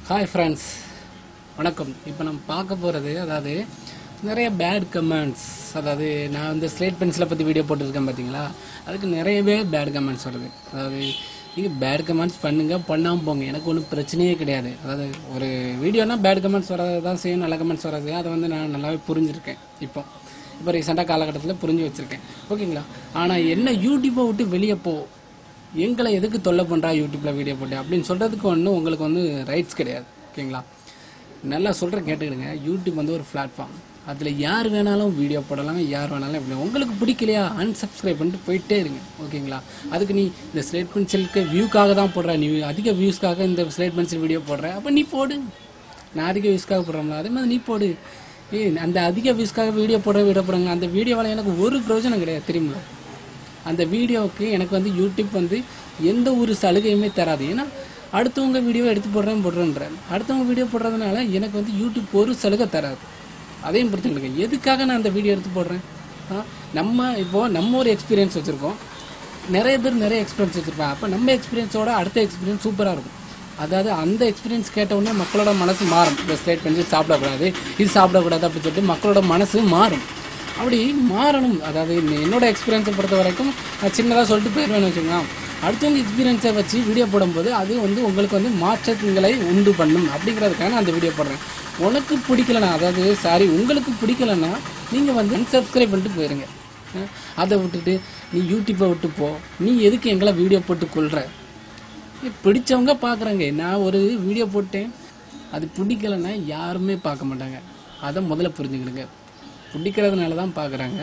hi friends வணக்கம் இப்போ நம்ம பார்க்க போகிறது அதாவது நிறைய பேட் கமெண்ட்ஸ் அதாவது நான் வந்து ஸ்லேட் பென்சிலை பற்றி வீடியோ போட்டிருக்கேன் பார்த்தீங்களா அதுக்கு நிறையவே பேட் கமெண்ட்ஸ் வருது அதாவது நீங்கள் பேட் கமெண்ட்ஸ் பண்ணுங்க பண்ணாமல் போங்க எனக்கு ஒன்றும் பிரச்சனையே கிடையாது அதாவது ஒரு வீடியோனா பேட் கமெண்ட்ஸ் வரது தான் செய்யும் நல்ல கமெண்ட்ஸ் வராது அதை வந்து நான் நல்லாவே புரிஞ்சிருக்கேன் இப்போ இப்போ ரீசெண்டாக காலகட்டத்தில் புரிஞ்சு வச்சுருக்கேன் ஓகேங்களா ஆனால் என்ன யூடியூப்பை விட்டு வெளியே போ எங்களை எதுக்கு தொல்லை பண்ணுறா யூடியூப்பில் வீடியோ போட்டு அப்படின்னு சொல்கிறதுக்கு ஒன்றும் உங்களுக்கு வந்து ரைட்ஸ் கிடையாது ஓகேங்களா நல்லா சொல்கிறேன் கேட்டுக்கிடுங்க யூடியூப் வந்து ஒரு பிளாட்ஃபார்ம் அதில் யார் வேணாலும் வீடியோ போடலாம் யார் வேணாலும் எப்படி உங்களுக்கு பிடிக்கலையா unsubscribe பண்ணிட்டு போயிட்டே இருங்க ஓகேங்களா அதுக்கு நீ இந்த ஸ்லேட் பென்சிலுக்கு வியூக்காக தான் போடுற நீ அதிக வியூஸ்க்காக இந்த ஸ்லேட் பென்சில் வீடியோ போடுற அப்போ நீ போடு நான் அதிக வியூஸ்க்காக போடுறோம்ல அதே மாதிரி நீ போடு ஏய் அந்த அதிக வியூஸ்க்காக வீடியோ போட விட போகிறாங்க அந்த வீடியோவால் எனக்கு ஒரு பிரயோஜனம் கிடையாது தெரியுமா அந்த வீடியோவுக்கு எனக்கு வந்து யூடியூப் வந்து எந்த ஒரு சலுகையுமே தராது ஏன்னா அடுத்தவங்க வீடியோ எடுத்து போடுறேன் போடுறேன்றேன் அடுத்தவங்க வீடியோ போடுறதுனால எனக்கு வந்து யூடியூப் ஒரு சலுகை தராது அதையும் புரிஞ்சுக்கிடுங்க எதுக்காக நான் அந்த வீடியோ எடுத்து போடுறேன் ஆ, நம்ம இப்போது நம்ம ஒரு எக்ஸ்பீரியன்ஸ் வச்சுருக்கோம் நிறைய பேர் நிறைய எக்ஸ்பீரியன்ஸ் வச்சுருப்பாங்க அப்போ நம்ம எக்ஸ்பீரியன்ஸோட அடுத்த எக்ஸ்பீரியன்ஸ் சூப்பராக இருக்கும் அதாவது அந்த எக்ஸ்பீரியன்ஸ் கேட்ட உடனே மக்களோட மனசு மாறும் இந்த ஸ்லேட் பென்சில் சாப்பிடக்கூடாது இது சாப்பிடக்கூடாது அப்படின்னு சொல்லிட்டு மக்களோட மனசு மாறும் அப்படி மாறணும் அதாவது இந்த என்னோட எக்ஸ்பீரியன்ஸை பொறுத்த வரைக்கும் நான் சின்னதாக சொல்லிட்டு போயிடுவேன்னு வச்சுக்கோங்க அடுத்தவங்க எக்ஸ்பீரியன்ஸை வச்சு வீடியோ போடும்போது அது வந்து உங்களுக்கு வந்து மாற்றங்களை உண்டு பண்ணும் அப்படிங்கிறதுக்காக நான் அந்த வீடியோ போடுறேன் உனக்கு பிடிக்கலனா அதாவது சாரி உங்களுக்கு பிடிக்கலனா நீங்கள் வந்து unsubscribe பண்ணிட்டு போயிருங்க அஹ் அதை விட்டுட்டு நீ யூடியூப்பை விட்டு போ நீ எதுக்கு எங்களை வீடியோ போட்டு கொள்கிற பிடிச்சவங்க பார்க்குறாங்க நான் ஒரு வீடியோ போட்டேன் அது பிடிக்கலன்னா யாருமே பார்க்க மாட்டாங்க அதை முதல்ல புரிஞ்சுக்கிடுங்க பிடிக்கிறதுனால தான் பார்க்குறாங்க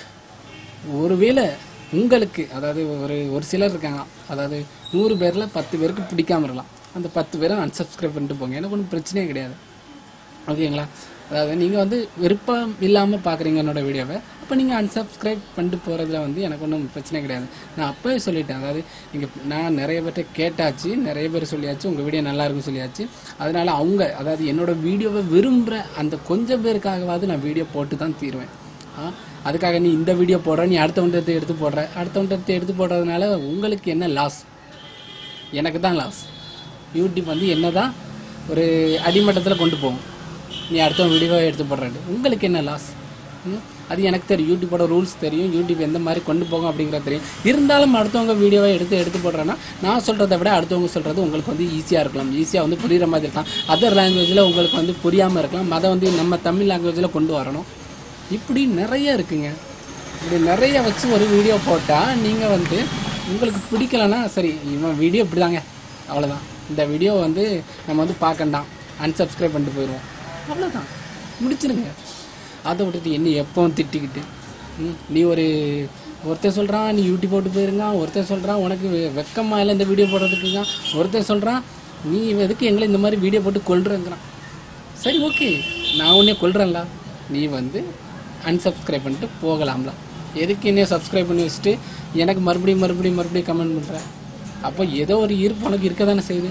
ஒருவேளை உங்களுக்கு அதாவது ஒரு ஒரு சிலர் இருக்காங்க அதாவது நூறு பேரில் பத்து பேருக்கு பிடிக்காம இருக்கலாம் அந்த பத்து பேரும் unsubscribe பண்ணிட்டு போங்க எனக்கு ஒன்றும் பிரச்சனையே கிடையாது ஓகேங்களா அதாவது நீங்கள் வந்து விருப்பம் இல்லாமல் பார்க்குறீங்க என்னோட வீடியோவை அப்போ நீங்கள் unsubscribe பண்ணிட்டு போகிறதுல வந்து எனக்கு ஒன்றும் பிரச்சனை கிடையாது நான் அப்போவே சொல்லிட்டேன் அதாவது நீங்கள் நான் நிறைய பேர்ட்ட கேட்டாச்சு நிறைய பேர் சொல்லியாச்சு உங்கள் வீடியோ நல்லா இருக்குன்னு சொல்லியாச்சு அதனால அவங்க அதாவது என்னோட வீடியோவை விரும்புகிற அந்த கொஞ்சம் பேருக்காகவாவது நான் வீடியோ போட்டு தான் தீருவேன் ஆ, அதுக்காக நீ இந்த வீடியோ போடுற நீ அடுத்தவன்ட்டு எடுத்து போடுற அடுத்தவன்ட்டு எடுத்து போடுறதுனால உங்களுக்கு என்ன லாஸ் எனக்கு தான் லாஸ் யூடியூப் வந்து என்ன தான் ஒரு அடிமட்டத்தில் கொண்டு போகும் நீ அடுத்தவன் வீடியோவை எடுத்து போடுறது உங்களுக்கு என்ன லாஸ் அது எனக்கு தெரியும் யூடியூப்போட ரூல்ஸ் தெரியும் யூடியூப் எந்த மாதிரி கொண்டு போகும் அப்படிங்கிறது தெரியும் இருந்தாலும் அடுத்தவங்க வீடியோவை எடுத்து எடுத்து போடுறேன்னா நான் சொல்கிறத விட அடுத்தவங்க சொல்கிறது உங்களுக்கு வந்து ஈஸியாக இருக்கலாம் ஈஸியாக வந்து புரியுற மாதிரி இருக்கலாம் அதர் லாங்குவேஜில் உங்களுக்கு வந்து புரியாமல் இருக்கலாம் அதை வந்து நம்ம தமிழ் லாங்குவேஜில் கொண்டு வரணும் இப்படி நிறைய இருக்குங்க இப்படி நிறைய வச்சு ஒரு வீடியோ போட்டால் நீங்கள் வந்து உங்களுக்கு பிடிக்கலன்னா சரி இவன் வீடியோ இப்படிதாங்க அவ்வளோதான் இந்த வீடியோ வந்து நம்ம வந்து பார்க்கண்டாம் unsubscribe பண்ணிட்டு போயிடுவோம் அவ்வளோதான் முடிச்சிருங்க அதை விட்டுட்டு என்ன எப்பவும் திட்டிக்கிட்டு ம், நீ ஒரு ஒருத்தன் சொல்கிறான் நீ யூடியூப் போட்டு போயிருங்க ஒருத்தன் சொல்கிறான் உனக்கு வெ- வெக்கமா இல்லை இந்த வீடியோ போடுறதுக்குங்க ஒருத்தன் சொல்கிறான் நீ எதுக்கு எங்களை இந்த மாதிரி வீடியோ போட்டு கொள்றேங்கிறான் சரி ஓகே நான் உன்னை கொல்றேன்ல நீ வந்து unsubscribe பண்ணிட்டு போகலாம்ல எதுக்கு என்னைய சப்ஸ்கிரைப் பண்ணி வச்சுட்டு எனக்கு மறுபடியும் மறுபடியும் மறுபடியும் கமெண்ட் பண்ணுற அப்போ ஏதோ ஒரு ஈர்ப்பு உனக்கு இருக்க தானே செய்யுது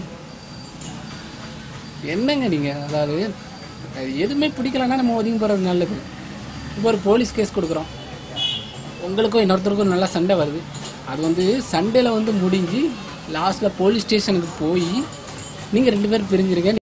என்னங்க நீங்கள் அதாவது அது எதுவுமே பிடிக்கலன்னா நம்ம ஒதுங்கி போகிறது நல்லது இப்போ ஒரு போலீஸ் கேஸ் கொடுக்குறோம் உங்களுக்கும் இன்னொருத்தருக்கும் நல்லா சண்டை வருது அது வந்து சண்டையில் வந்து முடிஞ்சு லாஸ்ட்டில் போலீஸ் ஸ்டேஷனுக்கு போய் நீங்கள் ரெண்டு பேரும் பிரிஞ்சிருங்க